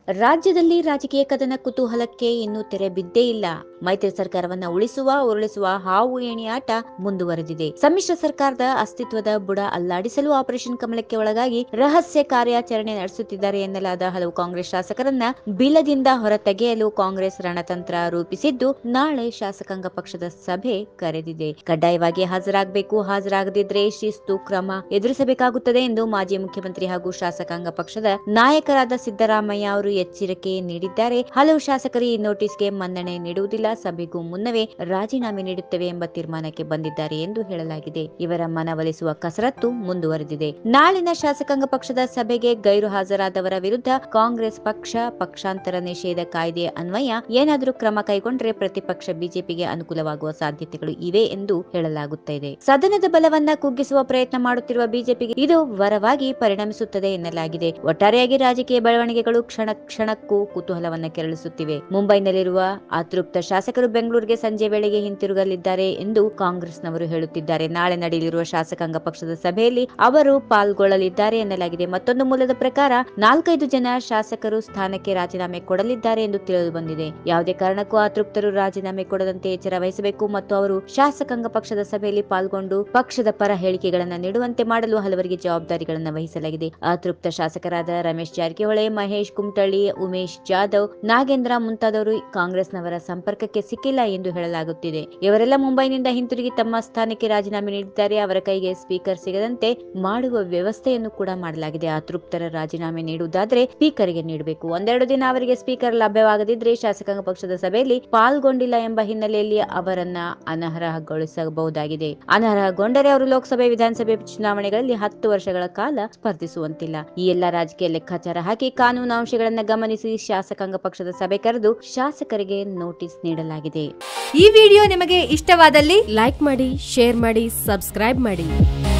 ರಾಜ್ಯದಲ್ಲಿ ರಾಜಕೀಯ ಕದನ ಕುತೂಹಲಕ್ಕೆ ಇನ್ನೂ ತೆರೆ ಬಿದ್ದೇ ಇಲ್ಲ ಮೈತ್ರಿ ಸರ್ಕಾರವನ್ನ ಉಳಿಸುವ ಉರುಳಿಸುವ ಹಾವು ಏಣಿ ಆಟ ಮುಂದುವರೆದಿದೆ ಸಮ್ಮಿಶ್ರ ಸರ್ಕಾರದ ಅಸ್ತಿತ್ವದ ಬುಡ ಅಲ್ಲಾಡಿಸಲು ಆಪರೇಷನ್ ಕಮಲಕ್ಕೆ ಒಳಗಾಗಿ ರಹಸ್ಯ ಕಾರ್ಯಾಚರಣೆ ನಡೆಸುತ್ತಿದ್ದಾರೆ ಎನ್ನಲಾದ ಹಲವು ಕಾಂಗ್ರೆಸ್ ಶಾಸಕರನ್ನ ಬಿಲದಿಂದ ಹೊರತೆಗೆಯಲು ಕಾಂಗ್ರೆಸ್ ರಣತಂತ್ರ ರೂಪಿಸಿದ್ದು ನಾಳೆ ಶಾಸಕಾಂಗ ಪಕ್ಷದ ಸಭೆ ಕರೆದಿದೆ ಕಡ್ಡಾಯವಾಗಿ ಹಾಜರಾಗಬೇಕು ಹಾಜರಾಗದಿದ್ರೆ ಶಿಸ್ತು ಕ್ರಮ ಎದುರಿಸಬೇಕಾಗುತ್ತದೆ ಎಂದು ಮಾಜಿ ಮುಖ್ಯಮಂತ್ರಿ ಹಾಗೂ ಶಾಸಕಾಂಗ ಪಕ್ಷದ ನಾಯಕರಾದ ಸಿದ್ದರಾಮಯ್ಯ ಅವರು ಎಚ್ಚರಿಕೆ ನೀಡಿದ್ದಾರೆ ಹಲವು ಶಾಸಕರು ಈ ನೋಟಿಸ್ಗೆ ಮನ್ನಣೆ ನೀಡುವುದಿಲ್ಲ ಸಭೆಗೂ ಮುನ್ನವೇ ರಾಜೀನಾಮೆ ನೀಡುತ್ತೇವೆ ಎಂಬ ತೀರ್ಮಾನಕ್ಕೆ ಬಂದಿದ್ದಾರೆ ಎಂದು ಹೇಳಲಾಗಿದೆ ಇವರ ಮನವೊಲಿಸುವ ಕಸರತ್ತು ಮುಂದುವರೆದಿದೆ ನಾಳಿನ ಶಾಸಕಾಂಗ ಪಕ್ಷದ ಸಭೆಗೆ ಗೈರು ಹಾಜರಾದವರ ವಿರುದ್ಧ ಕಾಂಗ್ರೆಸ್ ಪಕ್ಷ ಪಕ್ಷಾಂತರ ನಿಷೇಧ ಕಾಯ್ದೆ ಅನ್ವಯ ಏನಾದರೂ ಕ್ರಮ ಕೈಗೊಂಡ್ರೆ ಪ್ರತಿಪಕ್ಷ ಬಿಜೆಪಿಗೆ ಅನುಕೂಲವಾಗುವ ಸಾಧ್ಯತೆಗಳು ಇವೆ ಎಂದು ಹೇಳಲಾಗುತ್ತಾ ಇದೆ ಸದನದ ಬಲವನ್ನ ಕುಗ್ಗಿಸುವ ಪ್ರಯತ್ನ ಮಾಡುತ್ತಿರುವ ಬಿಜೆಪಿಗೆ ಇದು ವರವಾಗಿ ಪರಿಣಮಿಸುತ್ತದೆ ಎನ್ನಲಾಗಿದೆ ಒಟ್ಟಾರೆಯಾಗಿ ರಾಜಕೀಯ ಬೆಳವಣಿಗೆಗಳು ಕ್ಷಣ ಕ್ಷಣಕ್ಕೂ ಕುತೂಹಲವನ್ನ ಕೆರಳಿಸುತ್ತಿವೆ ಮುಂಬೈನಲ್ಲಿರುವ ಅತೃಪ್ತ ಶಾಸಕರು ಬೆಂಗಳೂರಿಗೆ ಸಂಜೆ ವೇಳೆಗೆ ಹಿಂತಿರುಗಲಿದ್ದಾರೆ ಎಂದು ಕಾಂಗ್ರೆಸ್ನವರು ಹೇಳುತ್ತಿದ್ದಾರೆ ನಾಳೆ ನಡೆಯಲಿರುವ ಶಾಸಕಾಂಗ ಪಕ್ಷದ ಸಭೆಯಲ್ಲಿ ಅವರು ಪಾಲ್ಗೊಳ್ಳಲಿದ್ದಾರೆ ಎನ್ನಲಾಗಿದೆ ಮತ್ತೊಂದು ಮೂಲದ ಪ್ರಕಾರ ನಾಲ್ಕೈದು ಜನ ಶಾಸಕರು ಸ್ಥಾನಕ್ಕೆ ರಾಜೀನಾಮೆ ಕೊಡಲಿದ್ದಾರೆ ಎಂದು ತಿಳಿದು ಬಂದಿದೆ ಯಾವುದೇ ಕಾರಣಕ್ಕೂ ಅತೃಪ್ತರು ರಾಜೀನಾಮೆ ಕೊಡದಂತೆ ಎಚ್ಚರ ವಹಿಸಬೇಕು ಮತ್ತು ಅವರು ಶಾಸಕಾಂಗ ಪಕ್ಷದ ಸಭೆಯಲ್ಲಿ ಪಾಲ್ಗೊಂಡು ಪಕ್ಷದ ಪರ ಹೇಳಿಕೆಗಳನ್ನು ನೀಡುವಂತೆ ಮಾಡಲು ಹಲವರಿಗೆ ಜವಾಬ್ದಾರಿಗಳನ್ನು ವಹಿಸಲಾಗಿದೆ ಅತೃಪ್ತ ಶಾಸಕರಾದ ರಮೇಶ್ ಜಾರಕಿಹೊಳಿ ಮಹೇಶ್ ಕುಮಟಳ್ಳಿ ಉಮೇಶ್ ಜಾಧವ್ ನಾಗೇಂದ್ರ ಮುಂತಾದವರು ಕಾಂಗ್ರೆಸ್ನವರ ಸಂಪರ್ಕಕ್ಕೆ ಸಿಕ್ಕಿಲ್ಲ ಎಂದು ಹೇಳಲಾಗುತ್ತಿದೆ ಇವರೆಲ್ಲ ಮುಂಬೈನಿಂದ ಹಿಂತಿರುಗಿ ತಮ್ಮ ಸ್ಥಾನಕ್ಕೆ ರಾಜೀನಾಮೆ ನೀಡಿದ್ದಾರೆ ಅವರ ಕೈಗೆ ಸ್ಪೀಕರ್ ಸಿಗದಂತೆ ಮಾಡುವ ವ್ಯವಸ್ಥೆಯನ್ನು ಕೂಡ ಮಾಡಲಾಗಿದೆ ಅತೃಪ್ತರ ರಾಜೀನಾಮೆ ನೀಡುವುದಾದ್ರೆ ಸ್ಪೀಕರ್ಗೆ ನೀಡಬೇಕು ಒಂದೆರಡು ದಿನ ಅವರಿಗೆ ಸ್ಪೀಕರ್ ಲಭ್ಯವಾಗದಿದ್ರೆ ಶಾಸಕಾಂಗ ಪಕ್ಷದ ಸಭೆಯಲ್ಲಿ ಪಾಲ್ಗೊಂಡಿಲ್ಲ ಎಂಬ ಹಿನ್ನೆಲೆಯಲ್ಲಿ ಅವರನ್ನ ಅನರ್ಹಗೊಳಿಸಬಹುದಾಗಿದೆ ಅನರ್ಹಗೊಂಡರೆ ಅವರು ಲೋಕಸಭೆ ವಿಧಾನಸಭೆ ಚುನಾವಣೆಗಳಲ್ಲಿ ಹತ್ತು ವರ್ಷಗಳ ಕಾಲ ಸ್ಪರ್ಧಿಸುವಂತಿಲ್ಲ ಈ ಎಲ್ಲಾ ರಾಜಕೀಯ ಲೆಕ್ಕಾಚಾರ ಹಾಕಿ ಕಾನೂನು ಅಂಶಗಳನ್ನ ಗಮನಿಸಿ ಶಾಸಕಾಂಗ ಪಕ್ಷದ ಸಭೆ ಕರೆದು ಶಾಸಕರಿಗೆ ನೋಟಿಸ್ ನೀಡಲಾಗಿದೆ ಈ ವಿಡಿಯೋ ನಿಮಗೆ ಇಷ್ಟವಾದಲ್ಲಿ ಲೈಕ್ ಮಾಡಿ ಶೇರ್ ಮಾಡಿ ಸಬ್ಸ್ಕ್ರೈಬ್ ಮಾಡಿ